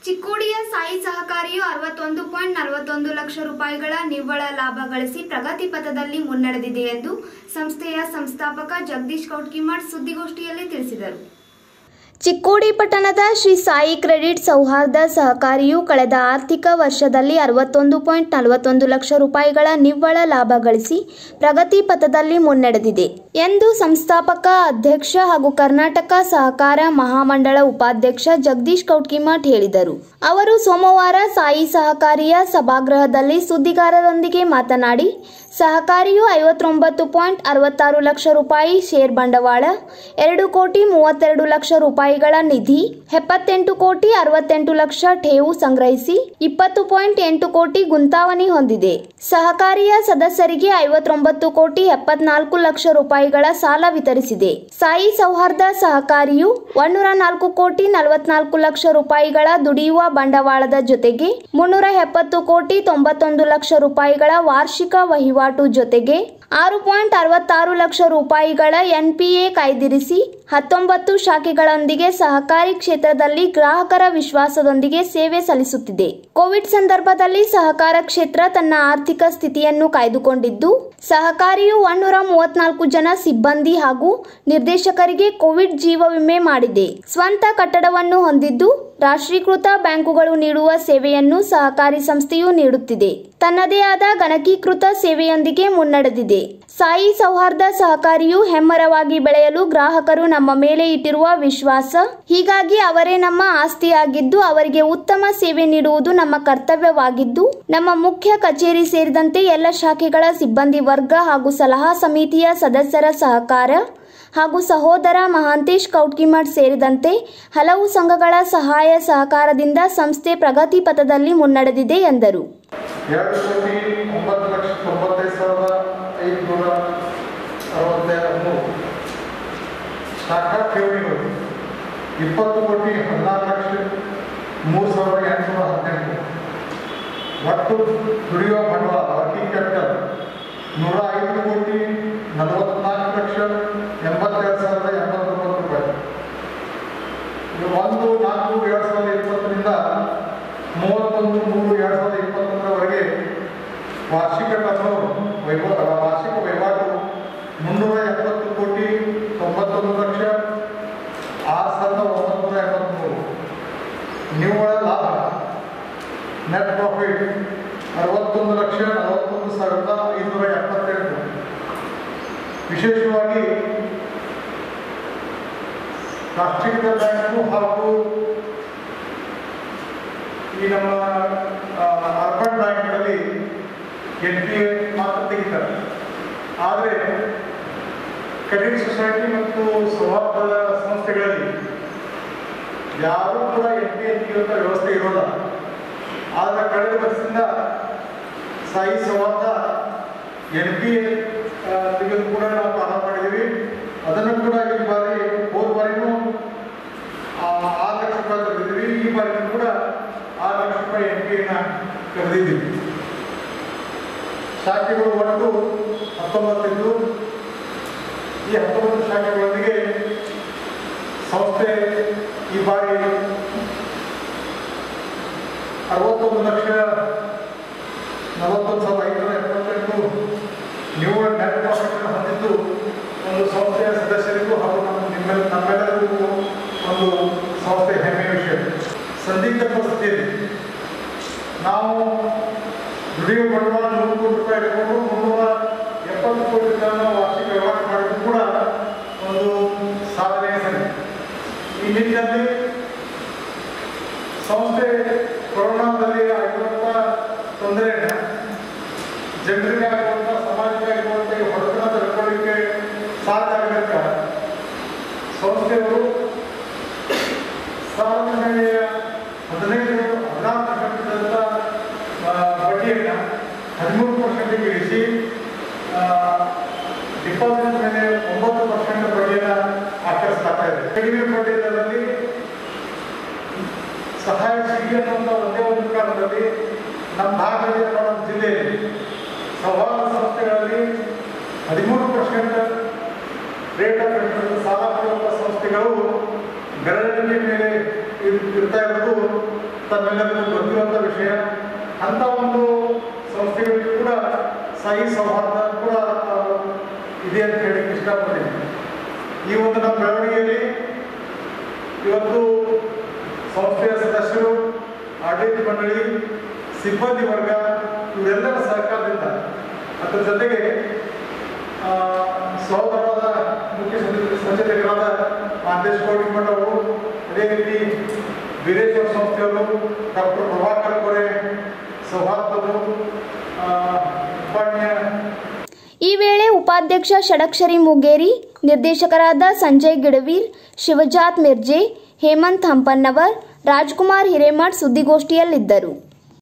ಚಿಕ್ಕೋಡಿಯ ಸಾಯಿ ಸಹಕಾರಿಯು ಅರವತ್ತೊಂದು ಪಾಯಿಂಟ್ ನಲವತ್ತೊಂದು ಲಕ್ಷ ರೂಪಾಯಿಗಳ ನಿವ್ವಳ ಲಾಭ ಗಳಿಸಿ ಪ್ರಗತಿ ಪಥದಲ್ಲಿ ಮುನ್ನಡೆದಿದೆ ಎಂದು ಸಂಸ್ಥೆಯ ಸಂಸ್ಥಾಪಕ ಜಗದೀಶ್ ಕೌಟ್ಕಿಮಾಡ್ ಸುದ್ದಿಗೋಷ್ಠಿಯಲ್ಲಿ ತಿಳಿಸಿದರು ಚಿಕ್ಕೋಡಿ ಪಟ್ಟಣದ ಶ್ರೀ ಸಾಯಿ ಕ್ರೆಡಿಟ್ ಸೌಹಾರ್ದ ಸಹಕಾರಿಯು ಕಳೆದ ಆರ್ಥಿಕ ವರ್ಷದಲ್ಲಿ ಅರವತ್ತೊಂದು ಪಾಯಿಂಟ್ ನಲವತ್ತೊಂದು ಲಕ್ಷ ರೂಪಾಯಿಗಳ ನಿವ್ವಳ ಲಾಭ ಗಳಿಸಿ ಪ್ರಗತಿ ಪಥದಲ್ಲಿ ಮುನ್ನಡೆದಿದೆ ಎಂದು ಸಂಸ್ಥಾಪಕ ಅಧ್ಯಕ್ಷ ಹಾಗೂ ಕರ್ನಾಟಕ ಸಹಕಾರ ಮಹಾಮಂಡಳ ಉಪಾಧ್ಯಕ್ಷ ಜಗದೀಶ್ ಕೌಟ್ಕಿಮಠ್ ಹೇಳಿದರು ಅವರು ಸೋಮವಾರ ಸಾಯಿ ಸಹಕಾರಿಯ ಸಭಾಗೃಹದಲ್ಲಿ ಸುದ್ದಿಗಾರರೊಂದಿಗೆ ಮಾತನಾಡಿ ಸಹಕಾರಿಯು ಐವತ್ತೊಂಬತ್ತು ಪಾಯಿಂಟ್ ಅರವತ್ತಾರು ಲಕ್ಷ ರೂಪಾಯಿ ಶೇರ್ ಬಂಡವಾಳ ಎರಡು ಕೋಟಿ ಮೂವತ್ತೆರಡು ಲಕ್ಷ ರೂಪಾಯಿಗಳ ನಿಧಿ ಎಪ್ಪತ್ತೆಂಟು ಕೋಟಿ ಅರವತ್ತೆಂಟು ಲಕ್ಷ ಠೇವು ಸಂಗ್ರಹಿಸಿ ಇಪ್ಪತ್ತು ಪಾಯಿಂಟ್ ಎಂಟು ಕೋಟಿ ಗುಂತಾವಣಿ ಹೊಂದಿದೆ ಸಹಕಾರಿಯ ಸದಸ್ಯರಿಗೆ ಐವತ್ತೊಂಬತ್ತು ಕೋಟಿ ಎಪ್ಪತ್ನಾಲ್ಕು ಲಕ್ಷ ರೂಪಾಯಿಗಳ ಸಾಲ ವಿತರಿಸಿದೆ ಸಾಯಿ ಸೌಹಾರ್ದ ಸಹಕಾರಿಯು ಒನ್ನೂರ ನಾಲ್ಕು ಕೋಟಿ ನಲವತ್ನಾಲ್ಕು ಲಕ್ಷ ರೂಪಾಯಿಗಳ ದುಡಿಯುವ ಬಂಡವಾಳದ ಜೊತೆಗೆ ಮುನ್ನೂರ ಎಪ್ಪತ್ತು ಕೋಟಿ ತೊಂಬತ್ತೊಂದು ಲಕ್ಷ ರೂಪಾಯಿಗಳ ವಾರ್ಷಿಕ ವಹಿವಾಟು ಜೊತೆಗೆ ಆರು ಪಾಯಿಂಟ್ ಅರವತ್ತಾರು ಲಕ್ಷ ರೂಪಾಯಿಗಳ ಎನ್ಪಿಎ ಕಾಯ್ದಿರಿಸಿ ಹತ್ತೊಂಬತ್ತು ಶಾಖೆಗಳೊಂದಿಗೆ ಸಹಕಾರಿ ಕ್ಷೇತ್ರದಲ್ಲಿ ಗ್ರಾಹಕರ ವಿಶ್ವಾಸದೊಂದಿಗೆ ಸೇವೆ ಸಲ್ಲಿಸುತ್ತಿದೆ ಕೋವಿಡ್ ಸಂದರ್ಭದಲ್ಲಿ ಸಹಕಾರ ಕ್ಷೇತ್ರ ತನ್ನ ಆರ್ಥಿಕ ಸ್ಥಿತಿಯನ್ನು ಕಾಯ್ದುಕೊಂಡಿದ್ದು ಸಹಕಾರಿಯು ಒನ್ನೂರ ಮೂವತ್ನಾಲ್ಕು ಜನ ಸಿಬ್ಬಂದಿ ಹಾಗೂ ನಿರ್ದೇಶಕರಿಗೆ ಕೋವಿಡ್ ಜೀವ ವಿಮೆ ಮಾಡಿದೆ ಸ್ವಂತ ಕಟ್ಟಡವನ್ನು ಹೊಂದಿದ್ದು ರಾಷ್ಟ್ರೀಕೃತ ಬ್ಯಾಂಕುಗಳು ನೀಡುವ ಸೇವೆಯನ್ನು ಸಹಕಾರಿ ಸಂಸ್ಥೆಯು ನೀಡುತ್ತಿದೆ ತನ್ನದೇ ಆದ ಗಣಕೀಕೃತ ಸೇವೆಯೊಂದಿಗೆ ಮುನ್ನಡೆದಿದೆ ಸಾಯಿ ಸೌಹಾರ್ದ ಸಹಕಾರಿಯು ಹೆಮ್ಮರವಾಗಿ ಬೆಳೆಯಲು ಗ್ರಾಹಕರು ನಮ್ಮ ಮೇಲೆ ಇಟ್ಟಿರುವ ವಿಶ್ವಾಸ ಹೀಗಾಗಿ ಅವರೇ ನಮ್ಮ ಆಸ್ತಿಯಾಗಿದ್ದು ಅವರಿಗೆ ಉತ್ತಮ ಸೇವೆ ನೀಡುವುದು ನಮ್ಮ ಕರ್ತವ್ಯವಾಗಿದ್ದು ನಮ್ಮ ಮುಖ್ಯ ಕಚೇರಿ ಸೇರಿದಂತೆ ಎಲ್ಲ ಶಾಖೆಗಳ ಸಿಬ್ಬಂದಿ ವರ್ಗ ಹಾಗೂ ಸಲಹಾ ಸಮಿತಿಯ ಸದಸ್ಯರ ಸಹಕಾರ ಹಾಗೂ ಸಹೋದರ ಮಹಾಂತೇಶ್ ಕೌಟ್ಕಿಮಠ್ ಸೇರಿದಂತೆ ಹಲವು ಸಂಘಗಳ ಸಹಾಯ ಸಹಕಾರದಿಂದ ಸಂಸ್ಥೆ ಪ್ರಗತಿ ಪಥದಲ್ಲಿ ಮುನ್ನಡೆದಿದೆ ಎಂದರು ಎರಡು ಕೋಟಿ ಒಂಬತ್ತು ಲಕ್ಷ ತೊಂಬತ್ತೈದು ಸಾವಿರದ ಐದುನೂರ ಅರವತ್ತೆರಡು ಶಾಖಾ ಠೇವಣಿಗಳು ಇಪ್ಪತ್ತು ಕೋಟಿ ಹದಿನಾರು ಲಕ್ಷ ಮೂರು ಸಾವಿರದ ಎಂಟುನೂರ ಹದಿನೆಂಟು ಒಟ್ಟು ದುಡಿಯುವ ಬಂಡವಾಳ ವರ್ಕಿಂಗ್ ಕ್ಯಾಪಿಟಲ್ ನೂರ ಐದು ಕೋಟಿ ನಲವತ್ನಾಲ್ಕು ಲಕ್ಷ ಎಂಬತ್ತೆರಡು ಸಾವಿರದ ಎಂಬತ್ತೊಂಬತ್ತು ರೂಪಾಯಿ ಇದು ಒಂದು ನಾಲ್ಕು ಎರಡು ಸಾವಿರದ ಇಪ್ಪತ್ತರಿಂದ ಮೂವತ್ತೊಂದು ಮೂರು ಎರಡು ಸಾವಿರದ ಇಪ್ಪತ್ತೊಂದರವರೆಗೆ ವಾರ್ಷಿಕ ಟರ್ನೋವರ್ ವೈಭವ ವಾರ್ಷಿಕ ವಹಿವಾಟು ಮುನ್ನೂರ ಎಪ್ಪತ್ತು ಕೋಟಿ ತೊಂಬತ್ತೊಂದು ಲಕ್ಷ ಆರು ಸಾವಿರದ ಒಂಬೈನೂರ ಎಂಬತ್ತ್ಮೂರು ನಿವ್ವಳ ಲಾಭ ನೆಟ್ ಪ್ರಾಫಿಟ್ ಅರವತ್ತೊಂದು ಲಕ್ಷ ನಲವತ್ತೊಂದು ಸಾವಿರದ ಐನೂರ ಎಪ್ಪತ್ತೆಂಟು ವಿಶೇಷವಾಗಿ ರಾಷ್ಟ್ರೀಕೃತ ಬ್ಯಾಂಕು ಹಾಗೂ ಈ ನಮ್ಮ ಅರ್ಬನ್ ಬ್ಯಾಂಕ್ಗಳಲ್ಲಿ ಎನ್ ಪಿ ಎ ಮಾತ್ರ ತೆಗಿತಾರೆ ಆದರೆ ಕ್ರೆಡಿಟ್ ಸೊಸೈಟಿ ಮತ್ತು ಸೌಹಾರ್ದ ಸಂಸ್ಥೆಗಳಲ್ಲಿ ಯಾರೂ ಕೂಡ ಎನ್ ಪಿ ಎ ತೆಗೆಯುವಂಥ ವ್ಯವಸ್ಥೆ ಇರೋಲ್ಲ ಆದರೆ ಕಳೆದ ವರ್ಷದಿಂದ ಸಾಯಿ ಸೌಹಾರ್ದ ಎನ್ ಪಿ ಎ ತೆಗೆದು ಕೂಡ ನಾವು ಪ್ರಾರಂಭ ಮಾಡಿದ್ದೀವಿ ಅದನ್ನು ಕೂಡ ಈ ಬಾರಿ ಹೋದ ಬಾರಿನೂ ಆ, ಆರು ಲಕ್ಷ ರೂಪಾಯಿ ತೆಗೆದಿದ್ದೀವಿ ಈ ಬಾರಿನೂ ಕೂಡ ಆರು ಲಕ್ಷ ರೂಪಾಯಿ ಎನ್ ಪಿ ಎನ ಕರೆದಿದ್ದೀವಿ ಶಾಖೆಗಳು ಒಟ್ಟು ಹತ್ತೊಂಬತ್ತಿದ್ದು ಈ ಹತ್ತೊಂಬತ್ತು ಶಾಖೆಗಳೊಂದಿಗೆ ಸಂಸ್ಥೆ ಈ ಬಾರಿ ಅರವತ್ತೊಂದು ಲಕ್ಷ ನಲವತ್ತೊಂದು ಸಾವಿರದ ಐನೂರ ಎಪ್ಪತ್ತೆಂಟು ನಿವ್ವಳ ನೆಟ್ ಪ್ರಾಫಿಟ್ ಹೊಂದಿದ್ದು ಒಂದು ಸಂಸ್ಥೆಯ ಸದಸ್ಯರಿಗೂ ಹಾಗೂ ನಮ್ಮ ನಿಮ್ಮೆಲ್ಲ ನಮ್ಮೆಲ್ಲರಿಗೂ ಒಂದು ಸಂಸ್ಥೆ ಹೆಮ್ಮೆಯ ವಿಷಯ ಸಂದಿಗ್ಧ ಪರಿಸ್ಥಿತಿಯಲ್ಲಿ ನಾವು ದುಡಿಯುವ ಬಂಡವಾಳ ನೂರು ಕೋಟಿ ರೂಪಾಯಿ ಇಟ್ಕೊಂಡು ಮುನ್ನೂರ ಎಪ್ಪತ್ತು ಕೋಟಿ ರೂಪಾಯಿನ ವಾರ್ಷಿಕ ವ್ಯವಹಾರ ಮಾಡಿದ್ರು ಕೂಡ ಒಂದು ಸಾಧನೆಯ ಸರಿ ಈ ನಿಟ್ಟಿನಲ್ಲಿ ಸಂಸ್ಥೆ ಕೊರೋನಾದಲ್ಲಿ ಆಗಿರುವಂಥ ತೊಂದರೆಯನ್ನು ಜನರಿಗೆ ಆಗುವಂಥ ಸಮಾಜಕ್ಕೆ ಆಗುವಂಥ ಈ ಹೊಡೆತನ ತಡ್ಕೊಳ್ಳಿಕ್ಕೆ ಸಾಧ್ಯ ಆಗಬೇಕಾ ಸಂಸ್ಥೆಯವರು ಸಾಲದ ಮೇಲೆ ಹದಿನೈದು ಹದಿನಾರು ಪರ್ಸೆಂಟ್ ಬಡ್ಡಿಯನ್ನು ಹದಿಮೂರು ಪರ್ಸೆಂಟಿಗೆ ಇಳಿಸಿ ಡಿಪಾಸಿಟ್ ಮೇಲೆ ಒಂಬತ್ತು ಪರ್ಸೆಂಟ್ ಬಡ್ಡಿಯನ್ನು ಆಚರಿಸ್ತಾ ಇದೆ ಕಡಿಮೆ ಬಡ್ಡಿ ದರದಲ್ಲಿ ಸಹಾಯ ಸಿಗಿ ಅನ್ನುವಂಥ ಒಂದೇ ಒಂದು ಕಾರಣದಲ್ಲಿ ನಮ್ಮ ಭಾಗದಲ್ಲಿ ಅಥವಾ ನಮ್ಮ ಜಿಲ್ಲೆಯಲ್ಲಿ ಸೌಹಾರ್ದ ಸಂಸ್ಥೆಗಳಲ್ಲಿ ಹದಿಮೂರು ಪರ್ಸೆಂಟ್ ರೇಟ್ ಆಫ್ ಇಂಟ್ರೆಸ್ಟ್ ಸಾಲ ಕೊಡುವಂಥ ಸಂಸ್ಥೆಗಳು ಬೆರಳಿನ ಮೇಲೆ ಇರ್- ಇರ್ತಾ ಇರೋದು ತಮ್ಮೆಲ್ಲರಿಗೂ ಗೊತ್ತಿರುವಂಥ ವಿಷಯ ಅಂಥ ಒಂದು ಸಂಸ್ಥೆಗಳಿಗೂ ಕೂಡ ಸಾಯಿ ಸೌಹಾರ್ದ ಕೂಡ ಆ, ಇದೆ ಅಂತ ಹೇಳಕ್ಕೆ ಇಷ್ಟಪಡ್ತೀನಿ ಈ ಒಂದು ನಮ್ಮ ಬೆಳವಣಿಗೆಯಲ್ಲಿ ಇವತ್ತು ಸಂಸ್ಥೆಯ ಸದಸ್ಯರು ಆಡಳಿತ ಮಂಡಳಿ ಸಿಬ್ಬಂದಿ ವರ್ಗ ಇವರೆಲ್ಲರ ಸಹಕಾರದಿಂದ ಅದರ ಜೊತೆಗೆ ಆ, ಸಹೋದರರಾದ ಮುಖ್ಯ ಸಂಚ- ಸಂಚಾಲಕರಾದ ಮಾಂತೇಶ್ ಕೋಟಿಮಠ ಅವರು ಅದೇ ರೀತಿ ವೀರೇಶ್ವರ ಸಂಸ್ಥೆಯವರು ಡಾಕ್ಟರ್ ಪ್ರಭಾಕರ್ ಕೊರೆ ಸೌಹಾರ್ದವರು ಆ, ಉಪಾನ್ಯ ಈ ವೇಳೆ ಉಪಾಧ್ಯಕ್ಷ ಷಡಕ್ಷರಿ ಮುಗೇರಿ ನಿರ್ದೇಶಕರಾದ ಸಂಜಯ್ ಗಿಡವೀರ್ ಶಿವಜಾತ್ ಮಿರ್ಜೆ ಹೇಮಂತ್ ಹಂಪನ್ನವರ್ ರಾಜ್ಕುಮಾರ್ ಹಿರೇಮಠ್ ಸುದ್ದಿಗೋಷ್ಠಿಯಲ್ಲಿದ್ದರು